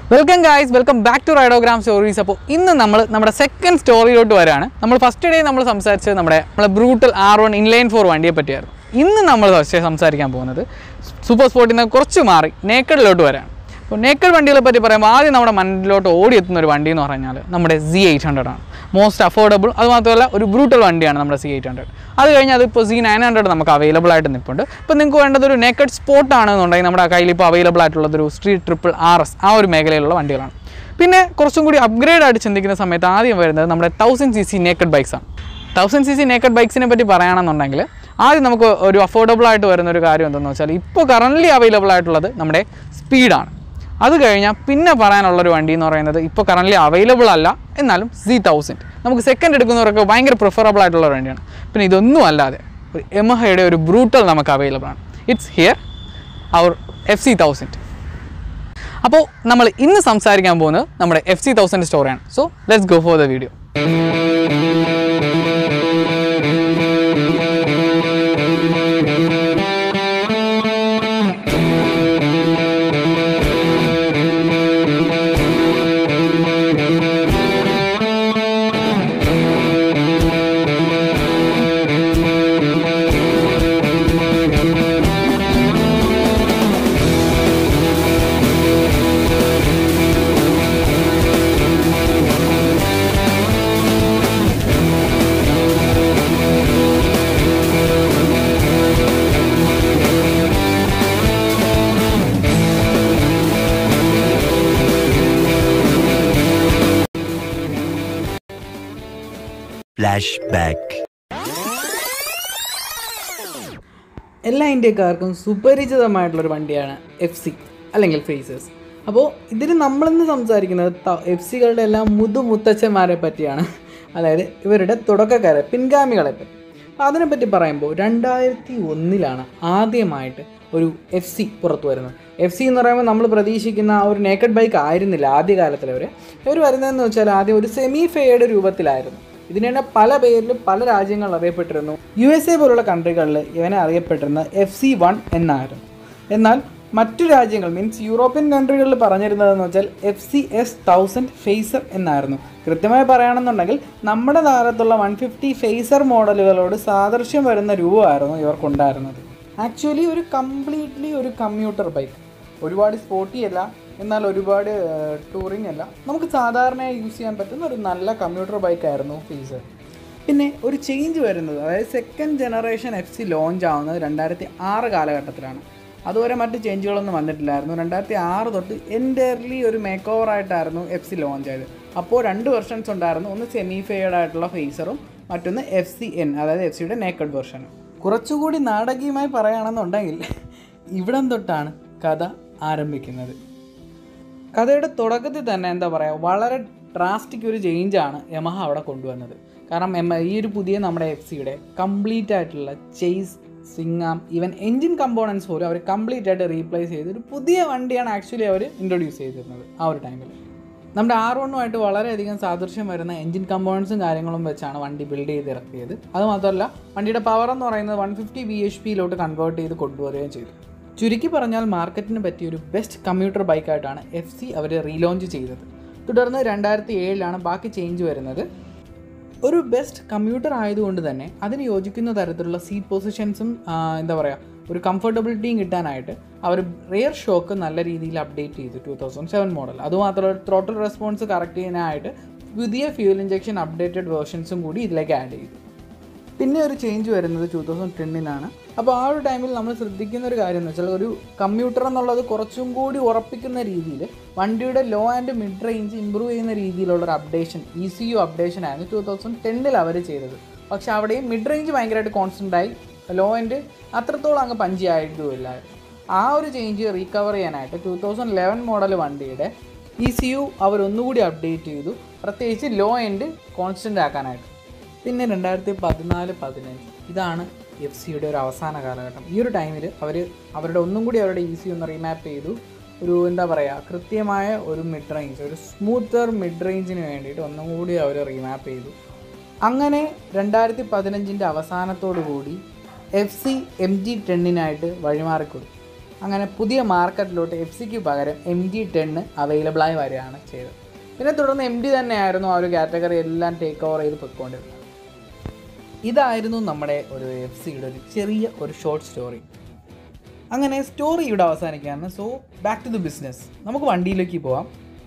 Welcome guys welcome back to ridogram stories അപ്പോൾ ഇന്ന് നമ്മൾ നമ്മുടെ സെക്കൻഡ് സ്റ്റോറിയിലോട്ട് വരാണ് നമ്മൾ ഫസ്റ്റ് ഡേ നമ്മൾ സംസാരിച്ചത് നമ്മുടെ നമ്മുടെ Brutale R one inline four വണ്ടിയെ പറ്റിയായിരുന്നു ഇന്ന് നമ്മൾ പക്ഷേ സംസാരിക്കാൻ പോകുന്നത് സൂപ്പർ സ്പോർട്ടിൽ നിന്ന് കുറച്ച് മാറി നേക്കഡിലോട്ട് വരാണ് അപ്പോൾ നേക്കഡ് വണ്ടികളെ പറ്റി പറയുമ്പോൾ ആദ്യം നമ്മുടെ മണ്ണിലോട്ട് ഓടിയെത്തുന്ന ഒരു വണ്ടി എന്ന് പറഞ്ഞാൽ നമ്മുടെ സി എയ്റ്റ് ഹൺഡ്രഡ് ആണ് മോസ്റ്റ് അഫോർഡബിൾ അത് മാത്രമല്ല ഒരു ബ്രൂട്ടൽ വണ്ടിയാണ് നമ്മുടെ സി എയ്റ്റ് ഹൺഡ്രഡ് അത് കഴിഞ്ഞ് അതിപ്പോൾ സി നയൻ ഹൺഡ്രഡ് നമുക്ക് അവൈലബിൾ ആയിട്ട് നിൽപ്പുണ്ട് ഇപ്പോൾ നിങ്ങൾക്ക് വേണ്ടത് ഒരു നേക്കഡ് സ്പോർട്ട് ആണെന്നുണ്ടെങ്കിൽ നമ്മുടെ കയ്യിൽ ഇപ്പോൾ അവൈലബിൾ ആയിട്ടുള്ളത് ഒരു സ്ട്രീറ്റ് ട്രിപ്പിൾ ആർ എസ് ആ ഒരു മേഖലയിലുള്ള വണ്ടികളാണ് പിന്നെ കുറച്ചും കൂടി അപ്ഗ്രേഡ് ആയിട്ട് ചിന്തിക്കുന്ന സമയത്ത് ആദ്യം വരുന്നത് നമ്മുടെ thousand C C naked bikes ആണ് തൗസൻഡ് സി സി നേക്കഡ് ബൈക്സിനെ പറ്റി പറയുകയാണെന്നുണ്ടെങ്കിൽ ആദ്യം നമുക്ക് ഒരു അഫോർഡബിൾ ആയിട്ട് വരുന്ന ഒരു കാര്യം എന്തെന്ന് വെച്ചാൽ ഇപ്പോൾ കറൻ്റ്ലി അവൈലബിൾ ആയിട്ടുള്ളത് നമ്മുടെ സ്പീഡാണ് അത് കഴിഞ്ഞാൽ പിന്നെ പറയാനുള്ളൊരു വണ്ടി എന്ന് പറയുന്നത് ഇപ്പോൾ കറൻ്റ്ലി അവൈലബിൾ അല്ല എന്നാലും സി തൗസൻഡ് നമുക്ക് സെക്കൻഡ് എടുക്കുന്നവരൊക്കെ ഭയങ്കര പ്രിഫറബിൾ ആയിട്ടുള്ള ഒരു വണ്ടിയാണ് പിന്നെ ഇതൊന്നും അല്ലാതെ ഒരു എമഹയുടെ ഒരു ബ്രൂട്ടൽ നമുക്ക് അവൈലബിൾ ആണ് it's here our F C thousand അപ്പോൾ നമ്മൾ ഇന്ന് സംസാരിക്കാൻ പോകുന്നത് നമ്മുടെ എഫ് സി തൗസൻഡ് സ്റ്റോറിയാണ് so let's go for the video Flashback. എല്ലാ ഇന്ത്യക്കാർക്കും സുപരിചിതമായിട്ടുള്ളൊരു വണ്ടിയാണ് എഫ് സി അല്ലെങ്കിൽ ഫേസേഴ്സ് അപ്പോൾ ഇതിന് നമ്മളിന്ന് സംസാരിക്കുന്നത് എഫ് സികളുടെ എല്ലാം മുതുമുത്തച്ഛന്മാരെ പറ്റിയാണ് അതായത് ഇവരുടെ തുടക്കക്കാരെ പിൻഗാമികളെ പറ്റി അപ്പോൾ അതിനെപ്പറ്റി പറയുമ്പോൾ രണ്ടായിരത്തി ഒന്നിലാണ് ആദ്യമായിട്ട് ഒരു എഫ് സി പുറത്തു വരുന്നത് എഫ് സി എന്ന് പറയുമ്പോൾ നമ്മൾ പ്രതീക്ഷിക്കുന്ന ആ ഒരു നേക്കഡ് ബൈക്ക് ആയിരുന്നില്ല ആദ്യകാലത്തിലവർ ഇവർ വരുന്നതെന്ന് വെച്ചാൽ ആദ്യം ഒരു സെമി ഫെയർഡ് രൂപത്തിലായിരുന്നു ഇതിന് തന്നെ പല പേരിലും പല രാജ്യങ്ങളിൽ അറിയപ്പെട്ടിരുന്നു യു എസ് എ പോലുള്ള കൺട്രികളിൽ ഇവനെ അറിയപ്പെട്ടിരുന്നത് എഫ് സി വൺ എന്നായിരുന്നു എന്നാൽ മറ്റു രാജ്യങ്ങൾ മീൻസ് യൂറോപ്യൻ കൺട്രികളിൽ പറഞ്ഞിരുന്നതെന്ന് വെച്ചാൽ F C S thousand Fazer എന്നായിരുന്നു കൃത്യമായി പറയുകയാണെന്നുണ്ടെങ്കിൽ നമ്മുടെ താരത്തുള്ള വൺ ഫിഫ്റ്റി ഫേസർ മോഡലുകളോട് സാദൃശ്യം വരുന്ന രൂപമായിരുന്നു ഇവർക്കുണ്ടായിരുന്നത് ആക്ച്വലി ഒരു കംപ്ലീറ്റ്ലി ഒരു കമ്പ്യൂട്ടർ ബൈക്ക് ഒരുപാട് സ്പോർട്ടി അല്ല എന്നാൽ ഒരുപാട് ടൂറിംഗ് അല്ല നമുക്ക് സാധാരണയായി യൂസ് ചെയ്യാൻ പറ്റുന്ന ഒരു നല്ല കമ്പ്യൂട്ടർ ബൈക്കായിരുന്നു ഫീസർ പിന്നെ ഒരു ചേഞ്ച് വരുന്നത് അതായത് second generation F C launch ആവുന്നത് രണ്ടായിരത്തി ആറ് കാലഘട്ടത്തിലാണ് അതുവരെ മറ്റ് ചേഞ്ചുകളൊന്നും വന്നിട്ടില്ലായിരുന്നു രണ്ടായിരത്തി ആറ് തൊട്ട് എൻറ്റയർലി ഒരു മേക്ക് ഓവർ ആയിട്ടായിരുന്നു എഫ് സി ലോഞ്ച് ആയത് അപ്പോൾ രണ്ട് വെർഷൻസ് ഉണ്ടായിരുന്നു ഒന്ന് സെമി ഫെയർഡ് ആയിട്ടുള്ള ഫേസറും മറ്റൊന്ന് എഫ് സി എൻ അതായത് എഫ് സിയുടെ നേക്കഡ് വെർഷനും കുറച്ചുകൂടി നാടകീയമായി പറയുകയാണെന്നുണ്ടെങ്കിൽ ഇവിടം തൊട്ടാണ് കഥ ആരംഭിക്കുന്നത് കഥയുടെ തുടക്കത്തിൽ തന്നെ എന്താ പറയുക വളരെ ഡ്രാസ്റ്റിക് ഒരു ചേഞ്ചാണ് യമഹ അവിടെ കൊണ്ടുവന്നത് കാരണം എം ഈ ഒരു പുതിയ നമ്മുടെ എഫ് സിയുടെ കംപ്ലീറ്റ് ആയിട്ടുള്ള ചേസ് സിങ്ങാം ഈവൻ എൻജിൻ കമ്പോണൻസ് പോലും അവർ കംപ്ലീറ്റ് ആയിട്ട് റീപ്ലേസ് ചെയ്ത് ഒരു പുതിയ വണ്ടിയാണ് ആക്ച്വലി അവർ ഇൻട്രൊഡ്യൂസ് ചെയ്തിരുന്നത് ആ ഒരു ടൈമിൽ നമ്മുടെ ആർ വണ്ണുമായിട്ട് വളരെയധികം സാദൃശ്യം വരുന്ന എൻജിൻ കമ്പോണൻസും കാര്യങ്ങളും വെച്ചാണ് വണ്ടി ബിൽഡ് ചെയ്ത് ഇറക്കിയത് അത് മാത്രമല്ല വണ്ടിയുടെ പവർ എന്ന് പറയുന്നത് വൺ ഫിഫ്റ്റി ബി എച്ച് പിയിലോട്ട് കൺവേർട്ട് ചെയ്ത് കൊണ്ടുവരികയും ചെയ്തു ചുരുക്കി പറഞ്ഞാൽ മാർക്കറ്റിന് പറ്റിയ ഒരു ബെസ്റ്റ് കമ്പ്യൂട്ടർ ബൈക്കായിട്ടാണ് എഫ് സി അവർ റീലോഞ്ച് ചെയ്തത് തുടർന്ന് രണ്ടായിരത്തി ഏഴിലാണ് ബാക്കി ചേഞ്ച് വരുന്നത് ഒരു ബെസ്റ്റ് കമ്പ്യൂട്ടർ ആയതുകൊണ്ട് തന്നെ അതിന് യോജിക്കുന്ന തരത്തിലുള്ള സീറ്റ് പൊസിഷൻസും എന്താ പറയുക ഒരു കംഫർട്ടബിലിറ്റിയും കിട്ടാനായിട്ട് അവർ റിയർ ഷോക്ക് നല്ല രീതിയിൽ അപ്ഡേറ്റ് ചെയ്തു ടു തൗസൻഡ് സെവൻ മോഡൽ അതുമാത്രമല്ല ത്രോട്ടൽ റെസ്പോൺസ് കറക്റ്റ് ചെയ്യാനായിട്ട് പുതിയ ഫ്യൂൽ ഇഞ്ചക്ഷൻ അപ്ഡേറ്റഡ് വേർഷൻസും കൂടി ഇതിലേക്ക് ആഡ് ചെയ്തു പിന്നെ ഒരു ചേഞ്ച് വരുന്നത് ടൂ തൗസൻഡ് ടെന്നിനാണ് അപ്പോൾ ആ ഒരു ടൈമിൽ നമ്മൾ ശ്രദ്ധിക്കുന്ന ഒരു കാര്യം എന്ന് വെച്ചാൽ ഒരു കമ്പ്യൂട്ടർ എന്നുള്ളത് കുറച്ചും കൂടി ഉറപ്പിക്കുന്ന രീതിയിൽ വണ്ടിയുടെ low and mid range improve ചെയ്യുന്ന രീതിയിലുള്ള ഒരു updation E C U updation ആയിരുന്നു ടൂ തൗസൻഡ് ടെന്നിൽ അവർ ചെയ്തത് പക്ഷേ അവിടെയും മിഡ് റേഞ്ച് ഭയങ്കരമായിട്ട് കോൺസ്റ്റൻ്റ് ആയി ലോ ആൻഡ് അത്രത്തോളം അങ്ങ് പഞ്ചി ആയിട്ടുമില്ലായിരുന്നു ആ ഒരു ചേഞ്ച് റീകവർ ചെയ്യാനായിട്ട് ടൂ തൗസൻഡ് ലെവൻ മോഡൽ വണ്ടിയുടെ ഇ സി യു അവർ ഒന്നുകൂടി അപ്ഡേറ്റ് ചെയ്തു പ്രത്യേകിച്ച് ലോ എൻഡ് കോൺസ്റ്റൻ്റ് ആക്കാനായിട്ട് പിന്നെ രണ്ടായിരത്തി പതിനാല് പതിനഞ്ച് ഇതാണ് എഫ് സിയുടെ ഒരു അവസാന കാലഘട്ടം ഈ ഒരു ടൈമിൽ അവർ അവരുടെ ഒന്നും കൂടി അവരുടെ ഇ സി ഒന്ന് റീമാപ്പ് ചെയ്തു ഒരു എന്താ പറയുക കൃത്യമായ ഒരു മിഡ് റേഞ്ച് ഒരു സ്മൂത്തർ മിഡ് റേഞ്ചിന് വേണ്ടിയിട്ട് ഒന്നും കൂടി അവർ റീമാപ്പ് ചെയ്തു അങ്ങനെ രണ്ടായിരത്തി പതിനഞ്ചിൻ്റെ അവസാനത്തോടു കൂടി എഫ് സി എം ജി ടെന്നിനായിട്ട് വഴിമാറിക്കൊടുത്തു അങ്ങനെ പുതിയ മാർക്കറ്റിലോട്ട് എഫ് സിക്ക് പകരം എം ഡി ടെണ്ണ് അവൈലബിളായി വരികയാണ് ചെയ്തത് പിന്നെ തുടർന്ന് എം ഡി തന്നെയായിരുന്നു ആ ഒരു കാറ്റഗറി എല്ലാം ടേക്ക് ഓവർ ചെയ്ത് പൊയ്ക്കൊണ്ടിരുന്നത് ഇതായിരുന്നു നമ്മുടെ ഒരു എഫ് സിയുടെ ഒരു ചെറിയ ഒരു ഷോർട്ട് സ്റ്റോറി അങ്ങനെ സ്റ്റോറി ഇവിടെ അവസാനിക്കുകയാണ് so back to the business നമുക്ക് വണ്ടിയിലേക്ക് പോവാം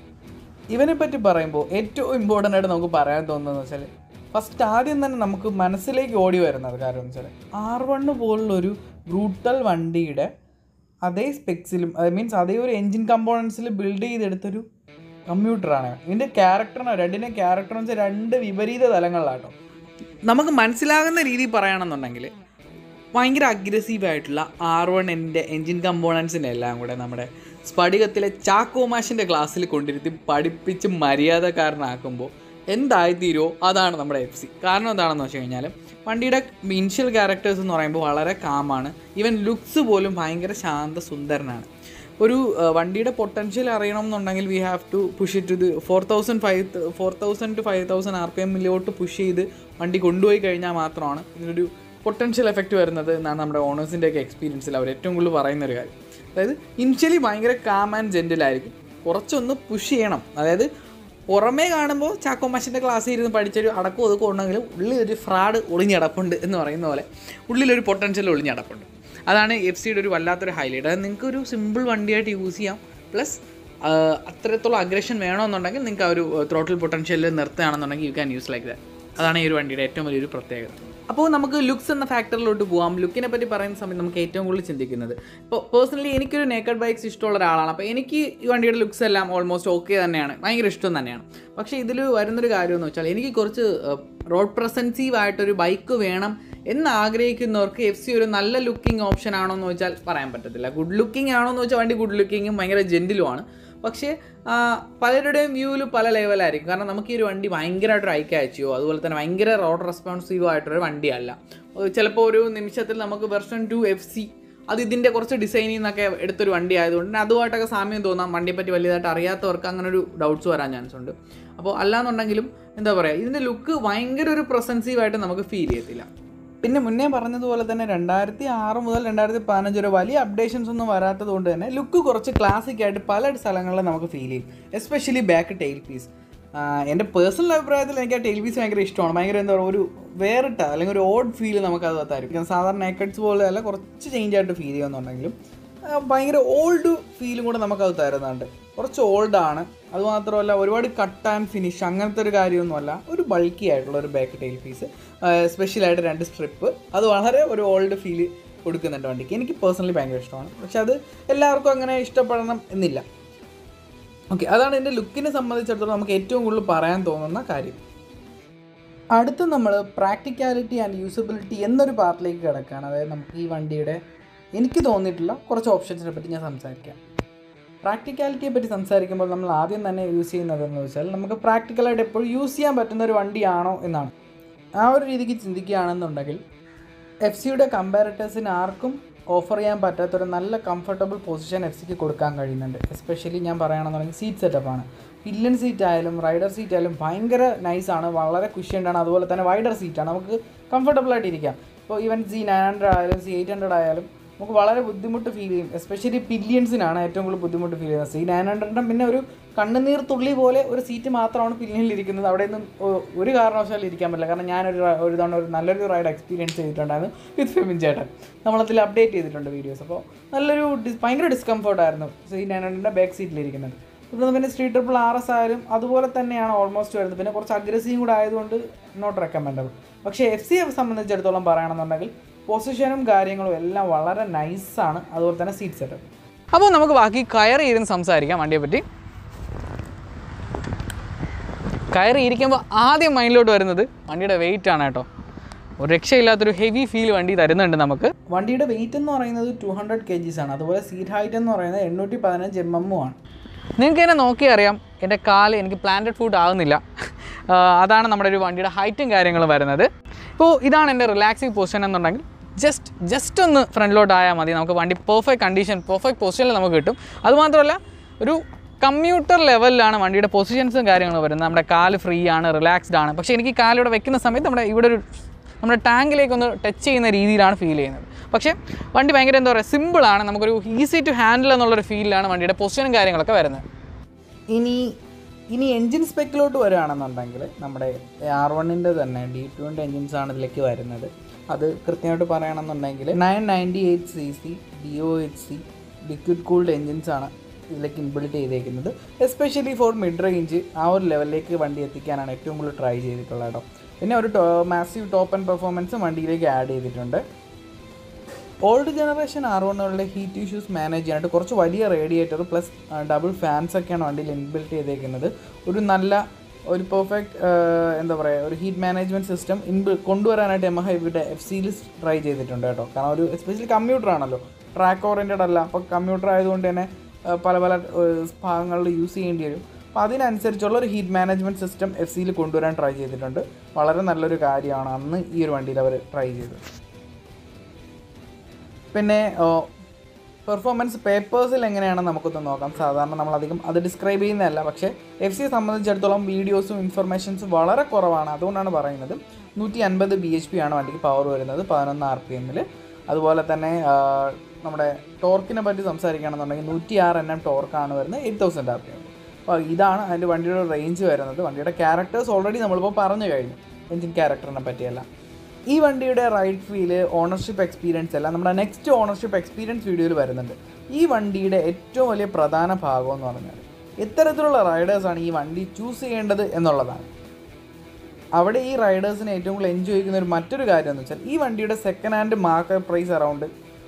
ഇവനെ പറ്റി പറയുമ്പോൾ ഏറ്റവും ഇമ്പോർട്ടൻ്റ് ആയിട്ട് നമുക്ക് പറയാൻ തോന്നുന്നതെന്ന് വെച്ചാൽ ഫസ്റ്റ് ആദ്യം തന്നെ നമുക്ക് മനസ്സിലേക്ക് ഓടി വരുന്നത് കാര്യം എന്ന് വെച്ചാൽ ആർ വണ്ണ് പോലുള്ളൊരു ബ്രൂട്ടൽ വണ്ടിയുടെ അതേ സ്പെക്സിലും അത് മീൻസ് അതേ ഒരു എൻജിൻ കമ്പോണൻസിൽ ബിൽഡ് ചെയ്തെടുത്തൊരു കമ്പ്യൂട്ടറാണ് ഇതിൻ്റെ ക്യാരക്ടറിന് രണ്ടിൻ്റെ ക്യാരക്ടർ എന്ന് വെച്ചാൽ രണ്ട് വിപരീത തലങ്ങളിലാട്ടോ നമുക്ക് മനസ്സിലാകുന്ന രീതിയിൽ പറയുകയാണെന്നുണ്ടെങ്കിൽ ഭയങ്കര അഗ്രസീവ് ആയിട്ടുള്ള ആർ വൺ എൻ്റെ എൻജിൻ കമ്പോണൻസിനെ എല്ലാം കൂടെ നമ്മുടെ സ്ഫടികത്തിലെ ചാക്കോമാഷിൻ്റെ ക്ലാസ്സിൽ കൊണ്ടിരുത്തി പഠിപ്പിച്ച് മര്യാദക്കാരനാക്കുമ്പോൾ എന്തായിത്തീരുമോ അതാണ് നമ്മുടെ എഫ് സി കാരണം എന്താണെന്ന് വെച്ച് കഴിഞ്ഞാൽ വണ്ടിയുടെ ഇൻഷ്യൽ ക്യാരക്ടേഴ്സ് എന്ന് പറയുമ്പോൾ വളരെ കാമാണ് ഈവൻ ലുക്സ് പോലും ഭയങ്കര ശാന്ത സുന്ദരനാണ് ഒരു ആ, വണ്ടിയുടെ പൊട്ടൻഷ്യൽ അറിയണം എന്നുണ്ടെങ്കിൽ we have to push it ഇത് four thousand five four thousand to five thousand R P എമ്മിലോട്ട് പുഷ് ചെയ്ത് വണ്ടി കൊണ്ടുപോയി കഴിഞ്ഞാൽ മാത്രമാണ് ഇതിനൊരു പൊട്ടൻഷ്യൽ എഫക്റ്റ് വരുന്നത് എന്നാണ് നമ്മുടെ ഓണേഴ്സിൻ്റെയൊക്കെ എക്സ്പീരിയൻസിൽ അവർ ഏറ്റവും കൂടുതൽ പറയുന്ന ഒരു കാര്യം അതായത് ഇനിഷ്യലി ഭയങ്കര കാം ആൻഡ് ജെൻറ്റിലായിരിക്കും കുറച്ചൊന്ന് പുഷ് ചെയ്യണം അതായത് പുറമേ കാണുമ്പോൾ ചാക്കോമാഷിൻ്റെ ക്ലാസ്സിൽ ഇരുന്ന് പഠിച്ചൊരു അടക്കം ഒതുക്കം ഉണ്ടെങ്കിലും ഉള്ളിൽ ഒരു ഫ്രാഡ് ഒളിഞ്ഞടപ്പുണ്ട് എന്ന് പറയുന്ന പോലെ ഉള്ളിലൊരു പൊട്ടൻഷ്യൽ ഒളിഞ്ഞടപ്പുണ്ട് അതാണ് എഫ് സിയുടെ ഒരു വല്ലാത്തൊരു ഹൈലൈറ്റ് അത് നിങ്ങൾക്ക് ഒരു സിമ്പിൾ വണ്ടിയായിട്ട് യൂസ് ചെയ്യാം പ്ലസ് അത്രത്തോളം അഗ്രഷൻ വേണമെന്നുണ്ടെങ്കിൽ നിങ്ങൾക്ക് ആ ഒരു ത്രോട്ടിൽ പൊട്ടൻഷ്യലിൽ നിർത്തുകയാണെന്നുണ്ടെങ്കിൽ you can use like that അതാണ് ഈ ഒരു വണ്ടിയുടെ ഏറ്റവും വലിയൊരു പ്രത്യേകത അപ്പോൾ നമുക്ക് ലുക്സ് എന്ന ഫാക്ടറിലോട്ട് പോകാം ലുക്കിനെ പറ്റി പറയുന്ന സമയത്ത് നമുക്ക് ഏറ്റവും കൂടുതൽ ചിന്തിക്കുന്നത് ഇപ്പോൾ പേഴ്സണലി എനിക്കൊരു നേക്കഡ് ബൈക്സ് ഇഷ്ടമുള്ള ഒരാളാണ് അപ്പോൾ എനിക്ക് ഈ വണ്ടിയുടെ ലുക്സ് എല്ലാം ഓൾമോസ്റ്റ് ഓക്കെ തന്നെയാണ് ഭയങ്കര ഇഷ്ടം തന്നെയാണ് പക്ഷേ ഇതിൽ വരുന്നൊരു കാര്യം എന്ന് വെച്ചാൽ എനിക്ക് കുറച്ച് റോഡ് പ്രസൻസീവ് ആയിട്ടൊരു ബൈക്ക് വേണം എന്ന് ആഗ്രഹിക്കുന്നവർക്ക് എഫ് സി ഒരു നല്ല ലുക്കിംഗ് ഓപ്ഷൻ ആണോ എന്ന് വെച്ചാൽ പറയാൻ പറ്റത്തില്ല ഗുഡ് ലുക്കിംഗ് ആണോ എന്ന് വെച്ചാൽ വണ്ടി ഗുഡ് ലുക്കിങ്ങും ഭയങ്കര ജെൻറ്റിലുമാണ് പക്ഷേ ആ, പലരുടെയും വ്യൂവിൽ പല ലെവലായിരിക്കും കാരണം നമുക്ക് ഈ ഒരു വണ്ടി ഭയങ്കരമായിട്ടൊരു ഐക്കാച്ചയോ അതുപോലെ തന്നെ ഭയങ്കര റോഡ് റെസ്പോൺസീവ് ആയിട്ടൊരു വണ്ടിയല്ല ചിലപ്പോൾ ഒരു നിമിഷത്തിൽ നമുക്ക് വെർഷൻ ടു എഫ് സി അത് ഇതിൻ്റെ കുറച്ച് ഡിസൈനിൽ നിന്നൊക്കെ എടുത്തൊരു വണ്ടി ആയതുകൊണ്ട് തന്നെ അതുമായിട്ടൊക്കെ സാമ്യം തോന്നാം വണ്ടിയെ പറ്റി വലുതായിട്ട് അറിയാത്തവർക്ക് അങ്ങനെ ഒരു ഡൗട്ട്സ് വരാൻ ചാൻസ് ഉണ്ട് അപ്പോൾ അല്ലാന്നുണ്ടെങ്കിലും എന്താ പറയുക ഇതിൻ്റെ ലുക്ക് ഭയങ്കര ഒരു പ്രസൻസീവായിട്ട് നമുക്ക് ഫീൽ ചെയ്യത്തില്ല പിന്നെ മുന്നേ പറഞ്ഞതുപോലെ തന്നെ രണ്ടായിരത്തി ആറ് മുതൽ രണ്ടായിരത്തി പതിനഞ്ച് വരെ വലിയ അപ്ഡേഷൻസ് ഒന്നും വരാത്തത് കൊണ്ട് തന്നെ ലുക്ക് കുറച്ച് ക്ലാസിക് ആയിട്ട് പല സ്ഥലങ്ങളിലും നമുക്ക് ഫീൽ ചെയ്യും എസ്പെഷ്യലി ബാക്ക് ടെയിൽ പീസ് എൻ്റെ പേഴ്സണൽ അഭിപ്രായത്തിൽ എനിക്ക് ആ ടെയിൽ പീസ് ഭയങ്കര ഇഷ്ടമാണ് ഭയങ്കര എന്താ പറയുക ഒരു വേറിട്ട അല്ലെങ്കിൽ ഒരു ഓഡ് ഫീൽ നമുക്ക് അത് തരും സാധാരണ നേക്കഡ്സ് പോലെ അല്ല കുറച്ച് ചേഞ്ച് ആയിട്ട് ഫീൽ ചെയ്യുന്നുണ്ടെങ്കിലും ആ, ഭയങ്കര ഓൾഡ് ഫീലും കൂടെ നമുക്കത് തരുന്നുണ്ട് കുറച്ച് ഓൾഡാണ് അതുമാത്രമല്ല ഒരുപാട് കട്ട് ആൻഡ് ഫിനിഷ് അങ്ങനത്തെ ഒരു കാര്യമൊന്നുമല്ല ഒരു ബൾക്കി ആയിട്ടുള്ള ഒരു ബാക്ക് ടൈൽ പീസ് സ്പെഷ്യലായിട്ട് രണ്ട് സ്ട്രിപ്പ് അത് വളരെ ഒരു ഓൾഡ് ഫീൽ കൊടുക്കുന്നുണ്ട് വണ്ടിക്ക് എനിക്ക് പേഴ്സണലി ഭയങ്കര ഇഷ്ടമാണ് പക്ഷെ അത് എല്ലാവർക്കും അങ്ങനെ ഇഷ്ടപ്പെടണം എന്നില്ല ഓക്കെ അതാണ് എൻ്റെ ലുക്കിനെ സംബന്ധിച്ചിടത്തോളം നമുക്ക് ഏറ്റവും കൂടുതൽ പറയാൻ തോന്നുന്ന കാര്യം അടുത്ത് നമ്മൾ പ്രാക്ടിക്കാലിറ്റി ആൻഡ് യൂസബിലിറ്റി എന്നൊരു പാർട്ടിലേക്ക് കിടക്കുകയാണ് അതായത് നമുക്ക് ഈ വണ്ടിയുടെ എനിക്ക് തോന്നിയിട്ടുള്ള കുറച്ച് ഓപ്ഷൻസിനെ പറ്റി ഞാൻ സംസാരിക്കാം പ്രാക്ടിക്കാലിറ്റിയെ പറ്റി സംസാരിക്കുമ്പോൾ നമ്മൾ ആദ്യം തന്നെ യൂസ് ചെയ്യുന്നതെന്ന് വെച്ചാൽ നമുക്ക് പ്രാക്ടിക്കലായിട്ട് എപ്പോഴും യൂസ് ചെയ്യാൻ പറ്റുന്ന ഒരു വണ്ടിയാണോ എന്നാണ് ആ ഒരു രീതിക്ക് ചിന്തിക്കുകയാണെന്നുണ്ടെങ്കിൽ എഫ് സിയുടെ കമ്പാരറ്റേഴ്സിന് ആർക്കും ഓഫർ ചെയ്യാൻ പറ്റാത്തൊരു നല്ല കംഫർട്ടബിൾ പൊസിഷൻ എഫ് സിക്ക് കൊടുക്കാൻ കഴിയുന്നുണ്ട് എസ്പെഷ്യലി ഞാൻ പറയുകയാണെന്നുണ്ടെങ്കിൽ സീറ്റ് സെറ്റപ്പാണ് പില്ലൻ സീറ്റ് ആയാലും റൈഡർ സീറ്റ് ആയാലും ഭയങ്കര നൈസാണ് വളരെ കുഷ്യൻ്റാണ് അതുപോലെ തന്നെ വൈഡർ സീറ്റാണ് നമുക്ക് കംഫർട്ടബിൾ ആയിട്ട് ഇരിക്കാം ഇപ്പോൾ ഈവൻ സി നയൻ ഹൺഡ്രഡ് ആയാലും സി എയ്റ്റ് ഹൺഡ്രഡ് ആയാലും നമുക്ക് വളരെ ബുദ്ധിമുട്ട് ഫീൽ ചെയ്യും എസ്പെഷ്യലി പില്യൻസിനാണ് ഏറ്റവും കൂടുതൽ ബുദ്ധിമുട്ട് ഫീൽ ചെയ്യുന്നത് സി നയൻ ഹൺഡ്രഡിൻ്റെ പിന്നെ ഒരു കണ്ണുനീർ തുള്ളി പോലെ ഒരു സീറ്റ് മാത്രമാണ് പില്യനിൽ ഇരിക്കുന്നത് അവിടെ നിന്നും ഒ- ഒരു കാരണവശാലും ഇരിക്കാൻ പറ്റില്ല കാരണം ഞാനൊരു റ- ഒരു തവണ ഒരു നല്ലൊരു റൈഡ് എക്സ്പീരിയൻസ് ചെയ്തിട്ടുണ്ടായിരുന്നു വിത്ത് ഫെമിൻ ചേട്ടൻ നമ്മളതിൽ അപ്ഡേറ്റ് ചെയ്തിട്ടുണ്ട് വീഡിയോസ് അപ്പോൾ നല്ലൊരു ഡിസ് ഭയങ്കര ഡിസ്കംഫർട്ടായിരുന്നു സി നയൻ ഹൺഡ്രഡിൻ്റെ ബാക്ക് സീറ്റിലിരിക്കുന്നത് ഇപ്പം പിന്നെ സ്ട്രീറ്റ് ട്രിപ്പിൾ ആർ എസ് ആയാലും അതുപോലെ തന്നെയാണ് ഓൾമോസ്റ്റ് വരുന്നത് പിന്നെ കുറച്ച് അഗ്രസീവ് കൂടെ ആയതുകൊണ്ട് നോട്ട് റെക്കമെൻഡബിൾ പക്ഷേ എഫ് സിയെ സംബന്ധിച്ചിടത്തോളം പറയുകയാണെന്നുണ്ടെങ്കിൽ പൊസിഷനും കാര്യങ്ങളും എല്ലാം വളരെ നൈസാണ് അതുപോലെ തന്നെ സീറ്റ് സെറ്റപ്പ് അപ്പോൾ നമുക്ക് ബാക്കി കയറി ഇരുന്ന് സംസാരിക്കാം വണ്ടിയെ പറ്റി കയറി ഇരിക്കുമ്പോൾ ആദ്യം മൈൻഡിലോട്ട് വരുന്നത് വണ്ടിയുടെ വെയിറ്റ് ആണ് കേട്ടോ ഒരു രക്ഷയില്ലാത്തൊരു ഹെവി ഫീൽ വണ്ടി തരുന്നുണ്ട് നമുക്ക് വണ്ടിയുടെ വെയിറ്റ് എന്ന് പറയുന്നത് ടു ഹൺഡ്രഡ് കെ ജീസ് ആണ് അതുപോലെ സീറ്റ് ഹൈറ്റ് എന്ന് പറയുന്നത് എണ്ണൂറ്റി പതിനഞ്ച് എം എമ്മും ആണ് നിങ്ങൾക്ക് എന്നെ നോക്കി അറിയാം എൻ്റെ കാല് എനിക്ക് പ്ലാന്റഡ് ഫുഡ് ആകുന്നില്ല ആ, അതാണ് നമ്മുടെ ഒരു വണ്ടിയുടെ ഹൈറ്റും കാര്യങ്ങളും വരുന്നത് ഇപ്പോൾ ഇതാണ് എൻ്റെ റിലാക്സിങ് പൊസിഷൻ എന്നുണ്ടെങ്കിൽ ജസ്റ്റ് ജസ്റ്റ് ഒന്ന് ഫ്രണ്ടിലോട്ട് ആയാൽ മതി നമുക്ക് വണ്ടി പെർഫെക്റ്റ് കണ്ടീഷൻ പെർഫെക്റ്റ് പൊസിഷനിൽ നമുക്ക് കിട്ടും അതുമാത്രമല്ല ഒരു കമ്പ്യൂട്ടർ ലെവലിലാണ് വണ്ടിയുടെ പൊസിഷൻസും കാര്യങ്ങളും വരുന്നത് നമ്മുടെ കാല് ഫ്രീ ആണ് റിലാക്സ്ഡ് ആണ് പക്ഷേ എനിക്ക് കാലിവിടെ വെക്കുന്ന സമയത്ത് നമ്മുടെ ഇവിടെ ഒരു നമ്മുടെ ടാങ്കിലേക്ക് ഒന്ന് ടച്ച് ചെയ്യുന്ന രീതിയിലാണ് ഫീൽ ചെയ്യുന്നത് പക്ഷേ വണ്ടി ഭയങ്കര എന്താ പറയുക സിമ്പിളാണ് നമുക്കൊരു ഈസി ടു ഹാൻഡിൽ എന്നുള്ളൊരു ഫീലിലാണ് വണ്ടിയുടെ പൊസിഷനും കാര്യങ്ങളൊക്കെ വരുന്നത് ഇനി ഇനി എൻജിൻ സ്പെക്കിലോട്ട് വരികയാണെന്നുണ്ടെങ്കിൽ നമ്മുടെ ആർ വണ്ണിൻ്റെ തന്നെ ഡി ടുവിൻ്റെ എൻജിൻസ് ആണ് ഇതിലേക്ക് വരുന്നത് അത് കൃത്യമായിട്ട് പറയുകയാണെന്നുണ്ടെങ്കിൽ nine ninety eight C C D O H C liquid cooled engines ആണ് ഇതിലേക്ക് ഇൻബിൾട്ട് ചെയ്തേക്കുന്നത് എസ്പെഷ്യലി ഫോർ മിഡ് റേഞ്ച് ആ ഒരു ലെവലിലേക്ക് വണ്ടി എത്തിക്കാനാണ് ഏറ്റവും കൂടുതൽ ട്രൈ ചെയ്തിട്ടുള്ളത് കേട്ടോ പിന്നെ ഒരു മാസീവ് ടോപ്പ് ആൻഡ് പെർഫോമൻസ് വണ്ടിയിലേക്ക് ആഡ് ചെയ്തിട്ടുണ്ട് ഓൾഡ് ജനറേഷൻ ആർ വണ്ണുകളിലെ ഹീറ്റ് ഇഷ്യൂസ് മാനേജ് ചെയ്യാനായിട്ട് കുറച്ച് വലിയ റേഡിയേറ്റർ പ്ലസ് ഡബിൾ ഫാൻസ് ഒക്കെയാണ് വണ്ടിയിൽ ഇൻബിൽറ്റ് ചെയ്തേക്കുന്നത് ഒരു നല്ല ഒരു പെർഫെക്റ്റ് എന്താ പറയുക ഒരു ഹീറ്റ് മാനേജ്മെൻറ്റ് സിസ്റ്റം ഇൻബിൾ കൊണ്ടുവരാനായിട്ട് എം ഐ ഇവിടെ എഫ് സിയിൽ ട്രൈ ചെയ്തിട്ടുണ്ട് കേട്ടോ കാരണം ഒരു എസ്പെഷ്യലി കമ്പ്യൂട്ടർ ആണല്ലോ ട്രാക്ക് ഓറിയൻറ്റഡ് അല്ല അപ്പോൾ കമ്പ്യൂട്ടർ ആയതുകൊണ്ട് തന്നെ ആ, പല പല ഏഹ്, ഭാഗങ്ങളിൽ യൂസ് ചെയ്യേണ്ടി വരും അപ്പോൾ അതിനനുസരിച്ചുള്ള ഒരു ഹീറ്റ് മാനേജ്മെൻറ്റ് സിസ്റ്റം എഫ് സിയിൽ കൊണ്ടുവരാൻ ട്രൈ ചെയ്തിട്ടുണ്ട് വളരെ നല്ലൊരു കാര്യമാണ് അന്ന് ഈ ഒരു വണ്ടിയിൽ അവർ ട്രൈ ചെയ്തത് പിന്നെ പെർഫോമൻസ് പേപ്പേഴ്സിൽ എങ്ങനെയാണെന്ന് നമുക്കൊന്ന് നോക്കാം സാധാരണ നമ്മളധികം അത് ഡിസ്ക്രൈബ് ചെയ്യുന്നതല്ല പക്ഷേ എഫ് സിയെ സംബന്ധിച്ചിടത്തോളം വീഡിയോസും ഇൻഫർമേഷൻസും വളരെ കുറവാണ് അതുകൊണ്ടാണ് പറയുന്നത് നൂറ്റി അൻപത് ബി എച്ച് പി ആണ് വണ്ടിക്ക് പവർ വരുന്നത് പതിനൊന്ന് ആർ പി എമ്മിൽ അതുപോലെ തന്നെ ആ, നമ്മുടെ ടോർക്കിനെ പറ്റി സംസാരിക്കുകയാണെന്നുണ്ടെങ്കിൽ നൂറ്റി ആറ് എൻ എം ടോർക്കാണ് വരുന്നത് eight thousand R P M അപ്പോൾ ഇതാണ് അതിൻ്റെ വണ്ടിയുടെ റേഞ്ച് വരുന്നത് വണ്ടിയുടെ ക്യാരക്ടേഴ്സ് ഓൾറെഡി നമ്മളിപ്പോൾ പറഞ്ഞു കഴിഞ്ഞു എഞ്ചിൻ ക്യാരക്ടറിനെ പറ്റിയല്ല ഈ വണ്ടിയുടെ റൈഡ് ഫീല് ഓണർഷിപ്പ് എക്സ്പീരിയൻസ് എല്ലാം നമ്മുടെ നെക്സ്റ്റ് ഓണർഷിപ്പ് എക്സ്പീരിയൻസ് വീഡിയോയിൽ വരുന്നുണ്ട് ഈ വണ്ടിയുടെ ഏറ്റവും വലിയ പ്രധാന ഭാഗം എന്ന് പറഞ്ഞാൽ എത്തരത്തിലുള്ള റൈഡേഴ്സാണ് ഈ വണ്ടി ചൂസ് ചെയ്യേണ്ടത് എന്നുള്ളതാണ് അവിടെ ഈ റൈഡേഴ്സിനെ ഏറ്റവും കൂടുതൽ എൻജോയ് ചെയ്യുന്ന ഒരു മറ്റൊരു കാര്യം എന്ന് വെച്ചാൽ ഈ വണ്ടിയുടെ second hand market price around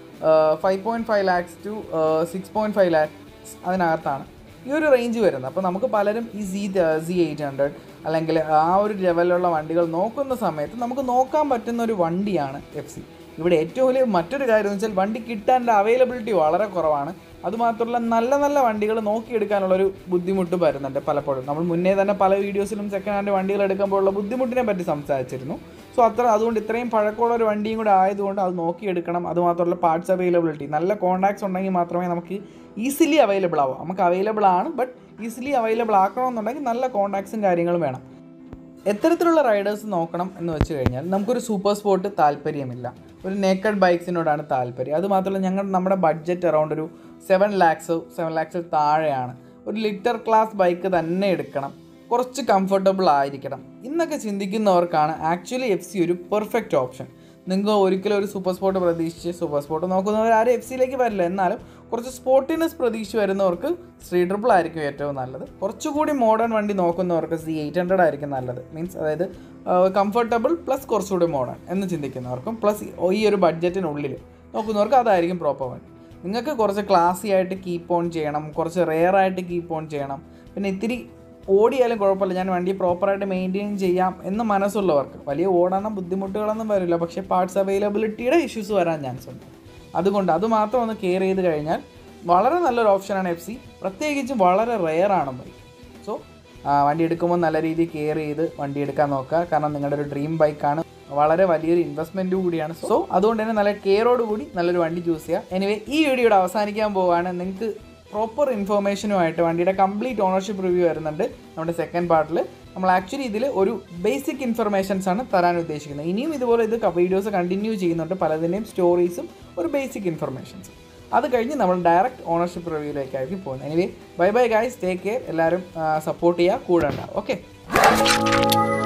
five point five lakhs to six point five lakhs അതിനകത്താണ് ഈ ഒരു റേഞ്ച് വരുന്നത് അപ്പോൾ നമുക്ക് പലരും ഈ സി സി എയ്റ്റ് ഹൺഡ്രഡ് അല്ലെങ്കിൽ ആ ഒരു ലെവലിലുള്ള വണ്ടികൾ നോക്കുന്ന സമയത്ത് നമുക്ക് നോക്കാൻ പറ്റുന്ന ഒരു വണ്ടിയാണ് എഫ് സി ഇവിടെ ഏറ്റവും വലിയ മറ്റൊരു കാര്യം എന്ന് വെച്ചാൽ വണ്ടി കിട്ടാൻ്റെ അവൈലബിലിറ്റി വളരെ കുറവാണ് അതുമാത്രമല്ല നല്ല നല്ല വണ്ടികൾ നോക്കിയെടുക്കാനുള്ളൊരു ബുദ്ധിമുട്ട് വരുന്നുണ്ട് പലപ്പോഴും നമ്മൾ മുന്നേ തന്നെ പല വീഡിയോസിലും സെക്കൻഡ് ഹാൻഡ് വണ്ടികൾ എടുക്കുമ്പോഴുള്ള ബുദ്ധിമുട്ടിനെ പറ്റി സംസാരിച്ചിരുന്നു സോ അത്ര അതുകൊണ്ട് ഇത്രയും പഴക്കമുള്ള ഒരു വണ്ടിയും കൂടെ ആയതുകൊണ്ട് അത് നോക്കിയെടുക്കണം അതുമാത്രമല്ല പാർട്സ് അവൈലബിലിറ്റി നല്ല കോൺടാക്ട്സ് ഉണ്ടെങ്കിൽ മാത്രമേ നമുക്ക് ഈസിലി അവൈലബിൾ ആവും നമുക്ക് അവൈലബിൾ ആണ് ബട്ട് ഈസിലി അവൈലബിൾ ആക്കണമെന്നുണ്ടെങ്കിൽ നല്ല കോൺടാക്ട്സും കാര്യങ്ങളും വേണം എത്തരത്തിലുള്ള റൈഡേഴ്സ് നോക്കണം എന്ന് വെച്ച് കഴിഞ്ഞാൽ നമുക്കൊരു സൂപ്പർ സ്പോർട്ട് താല്പര്യമില്ല ഒരു നേക്കഡ് ബൈക്സിനോടാണ് താല്പര്യം അത് മാത്രമല്ല ഞങ്ങൾ നമ്മുടെ ബഡ്ജറ്റ് അറൗണ്ട് ഒരു സെവൻ ലാക്സ് സെവൻ ലാക്സിൽ താഴെയാണ് ഒരു ലിറ്റർ ക്ലാസ് ബൈക്ക് തന്നെ എടുക്കണം കുറച്ച് കംഫർട്ടബിൾ ആയിരിക്കണം ഇന്നൊക്കെ ചിന്തിക്കുന്നവർക്കാണ് ആക്ച്വലി എഫ് സി ഒരു പെർഫെക്റ്റ് ഓപ്ഷൻ നിങ്ങൾ ഒരിക്കലും ഒരു സൂപ്പർ സ്പോർട്ട് പ്രതീക്ഷിച്ച് സൂപ്പർ സ്പോർട്ട് നോക്കുന്നവർ ആരും എഫ് സിയിലേക്ക് വരില്ല എന്നാലും കുറച്ച് സ്പോർട്ടിനെസ് പ്രതീക്ഷിച്ച് വരുന്നവർക്ക് സ്ത്രീ ട്രിപ്പിൾ ആയിരിക്കും ഏറ്റവും നല്ലത് കുറച്ചുകൂടി മോഡേൺ വണ്ടി നോക്കുന്നവർക്ക് സി എയ്റ്റ് ഹൺഡ്രഡ് ആയിരിക്കും നല്ലത് മീൻസ് അതായത് കംഫർട്ടബിൾ പ്ലസ് കുറച്ചുകൂടി മോഡേൺ എന്ന് ചിന്തിക്കുന്നവർക്കും പ്ലസ് ഈ ഒരു ബഡ്ജറ്റിനുള്ളിൽ നോക്കുന്നവർക്ക് അതായിരിക്കും പ്രോപ്പർ വണ്ടി നിങ്ങൾക്ക് കുറച്ച് ക്ലാസി ആയിട്ട് കീപ്പ് ഓൺ ചെയ്യണം കുറച്ച് റെയർ ആയിട്ട് കീപ്പ് ഓൺ ചെയ്യണം പിന്നെ ഇത്തിരി ഓടിയാലും കുഴപ്പമില്ല ഞാൻ വണ്ടി പ്രോപ്പറായിട്ട് മെയിൻറ്റെയിൻ ചെയ്യാം എന്ന് മനസ്സുള്ളവർക്ക് വലിയ ഓടണം ബുദ്ധിമുട്ടുകളൊന്നും വരില്ല പക്ഷേ പാർട്സ് അവൈലബിലിറ്റിയുടെ ഇഷ്യൂസ് വരാൻ ചാൻസ് ഉണ്ട് അതുകൊണ്ട് അത് മാത്രം ഒന്ന് കെയർ ചെയ്ത് കഴിഞ്ഞാൽ വളരെ നല്ലൊരു ഓപ്ഷനാണ് എഫ് സി പ്രത്യേകിച്ചും വളരെ റെയർ ആണ് ബൈക്ക് സോ വണ്ടി എടുക്കുമ്പോൾ നല്ല രീതിയിൽ കെയർ ചെയ്ത് വണ്ടി എടുക്കാൻ നോക്കുക കാരണം നിങ്ങളുടെ ഒരു ഡ്രീം ബൈക്കാണ് വളരെ വലിയൊരു ഇൻവെസ്റ്റ്മെൻറ്റ് കൂടിയാണ് സോ അതുകൊണ്ട് തന്നെ നല്ല കെയറോട് കൂടി നല്ലൊരു വണ്ടി ചൂസ് ചെയ്യുക എനിവേ ഈ വീഡിയോയുടെ അവസാനിക്കാൻ പോവുകയാണ് നിങ്ങൾക്ക് പ്രോപ്പർ ഇൻഫർമേഷനുമായിട്ട് വണ്ടിയുടെ കംപ്ലീറ്റ് ഓണർഷിപ്പ് റിവ്യൂ വരുന്നുണ്ട് നമ്മുടെ സെക്കൻഡ് പാർട്ടിൽ നമ്മൾ ആക്ച്വലി ഇതിൽ ഒരു ബേസിക് ഇൻഫർമേഷൻസ് ആണ് തരാൻ ഉദ്ദേശിക്കുന്നത് ഇനിയും ഇതുപോലെ ഇത് വീഡിയോസ് കണ്ടിന്യൂ ചെയ്യുന്നുണ്ട് പലതിൻ്റെയും സ്റ്റോറീസും ഒരു ബേസിക് ഇൻഫർമേഷൻസ് അത് കഴിഞ്ഞ് നമ്മൾ ഡയറക്റ്റ് ഓണർഷിപ്പ് റിവ്യൂയിലേക്കായിരിക്കും പോകുന്നത് anyway bye bye guys take care എല്ലാവരും സപ്പോർട്ട് ചെയ്യുക കൂടെ ഉണ്ടാവും ഓക്കെ